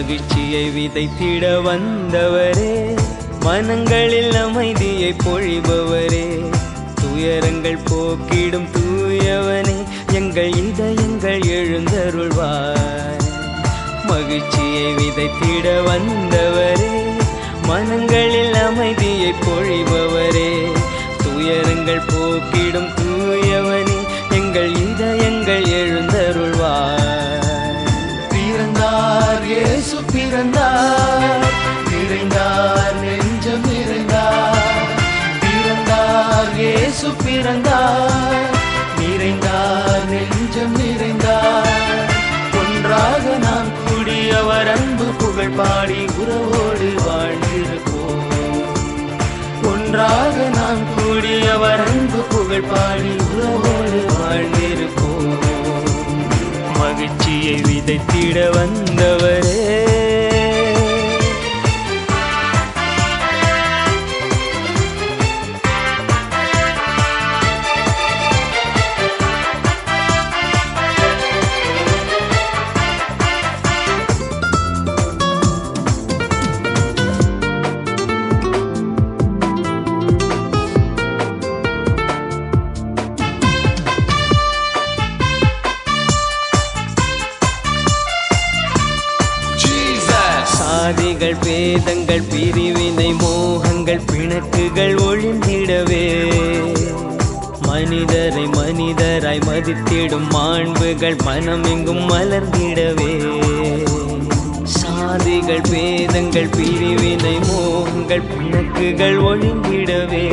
மகிழ்ச்சியை விதைத்திட வந்தவரே மனங்களில் அமைதியை பொழிபவரே துயரங்கள் போக்கிடும் தூயவனே எங்கள் இதயங்கள் எழுந்தருள்வார் மகிழ்ச்சியை விதைத்திட வந்தவரே மனங்களில் அமைதியை பொழிபவரே துயரங்கள் போக்கிடும் தூயவனே எங்கள் இதயங்கள் எழுந்தருள்வார் பிறந்தார் இயேசு பிறந்தார் நிறைந்தார் நெஞ்சம் நிறைந்தார் பிறந்தார் இயேசு பிறந்தார் நிறைந்தார் நெஞ்சம் நிறைந்தார் ஒன்றாக நாம் கூடி அவர் அன்பு புகழ் பாடி உறவோடு வாழ்ந்திருப்போம் ஒன்றாக நாம் கூடி அவர் அன்பு புகழ் பாடி உறவோடு வாழ்ந்திருப்போம் மகிழ்ச்சியை விதைத்திட வந்தவரே சாதிகள் பேதங்கள் பிரிவினை மோகங்கள் பிணக்குகள் ஒழிந்திடவே மனிதரை மனிதராய் மதித்திடும் மாண்புகள் மனமெங்கும் மலர்ந்திடவே சாதிகள் பேதங்கள் பிரிவினை மோகங்கள் பிணக்குகள் ஒழிந்திடவே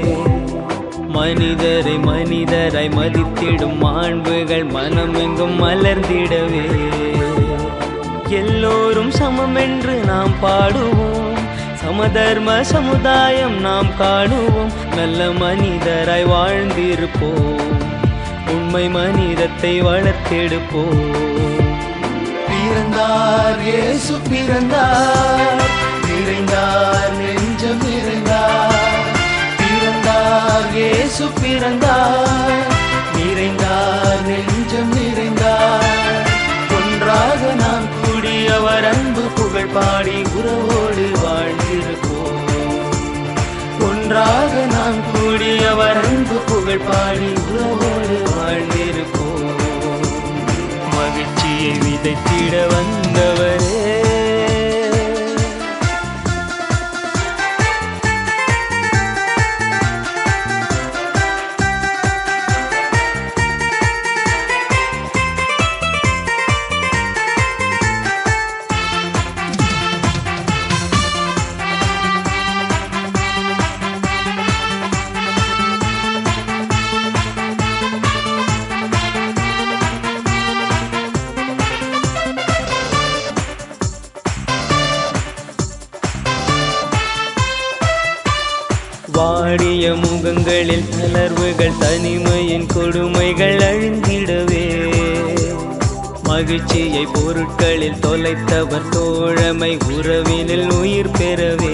மனிதரை மனிதராய் மதித்திடும் மாண்புகள் மனமெங்கும் மலர்ந்திடவே எல்லோரும் சமம் என்று நாம் பாடுவோம் சமதர்ம சமுதாயம் நாம் காணுவோம் நல்ல மனிதராய் வாழ்ந்திருப்போம் உண்மை மனிதத்தை வளர்த்தெடுப்போம் பிறந்தார் இயேசு பிறந்தார் நிறைந்தார் நெஞ்சம் நிறைந்தார் பிறந்தார் இயேசு பிறந்தார் நிறைந்தார் நெஞ்சம் நிறைந்தார் ஒன்றாக நாம் கூடி அவர் அன்பு புகழ் பாடி உறவோடு வாழ்ந்திருப்போம் ஒன்றாக நாம் கூடி அவர் அன்பு புகழ் பாடி உறவோடு வாழ்ந்திருப்போம் மகிழ்ச்சியை விதைத்திட வந்தவரே வாடிய முகங்களில் தளர்வுகள் தனிமையின் கொடுமைகள் அழிந்திடவே மகிழ்ச்சியை பொருட்களில் தொலைத்தவர் தோழமை உறவினில் உயிர் பெறவே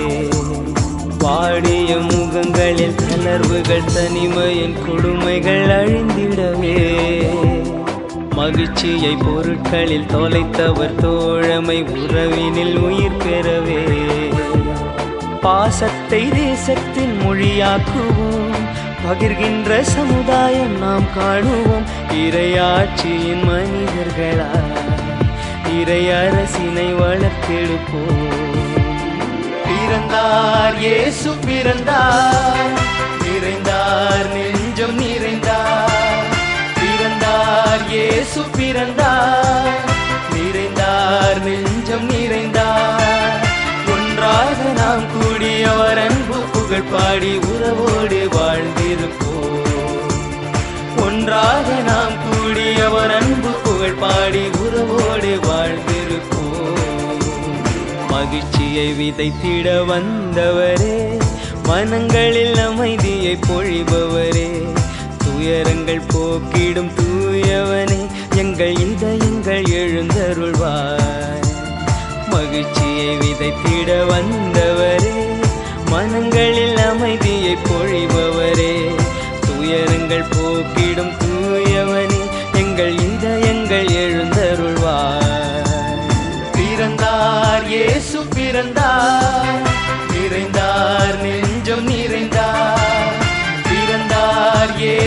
வாடிய முகங்களில் தளர்வுகள் தனிமையின் கொடுமைகள் அழிந்திடவே மகிழ்ச்சியை பொருட்களில் தொலைத்தவர் தோழமை உறவினில் உயிர் பெறவே பாசத்தை தேசத்தின் மொழியாக்குவோம் பகிர்கின்ற சமுதாயம் நாம் காணுவோம் இறையாட்சியின் மனிதர்களால் இறை அரசினை வளர்த்தெடுப்போம் பிறந்தார் இயேசு பிறந்தார் நிறைந்தார் நெஞ்சம் நிறைந்தார் பிறந்தார் இயேசு பிறந்தார் நிறைந்தார் நெஞ்சம் நிறைந்தார் ஒன்றாக நாம் கூடி அவர் அன்பு புகழ் பாடி உறவோடு வாழ்ந்திருப்போம் ஒன்றாக நாம் கூடி அவர் அன்பு புகழ் பாடி உறவோடு வாழ்ந்திருப்போம் மகிழ்ச்சியை விதைத்திட வந்தவரே மனங்களில் அமைதியை பொழிபவரே துயரங்கள் போக்கிடும் தூயவனே எங்கள் இதயங்கள் எழுந்தருள்வார் மகிழ்ச்சியை விதைத்திட வந்தவரே மனங்களில் அமைதியை பொழிபவரே துயரங்கள் போக்கிடும் தூயவனே எங்கள் இதயங்கள் எழுந்தருள்வார் பிறந்தார்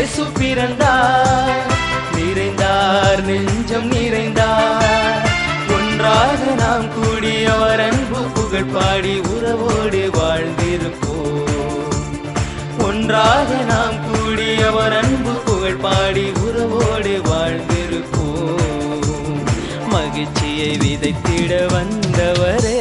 இயேசு பிறந்தார் நிறைந்தார் நெஞ்சம் நிறைந்தார் ஒன்றாக நாம் கூடி அவர் அன்பு புகழ் பாடி உறவோடு வாழ்ந்திருப்போம் ஒன்றாக நாம் கூடி அவர் அன்பு புகழ் பாடி உறவோடு வாழ்ந்திருப்போம் மகிழ்ச்சியை விதைத்திட வந்தவரே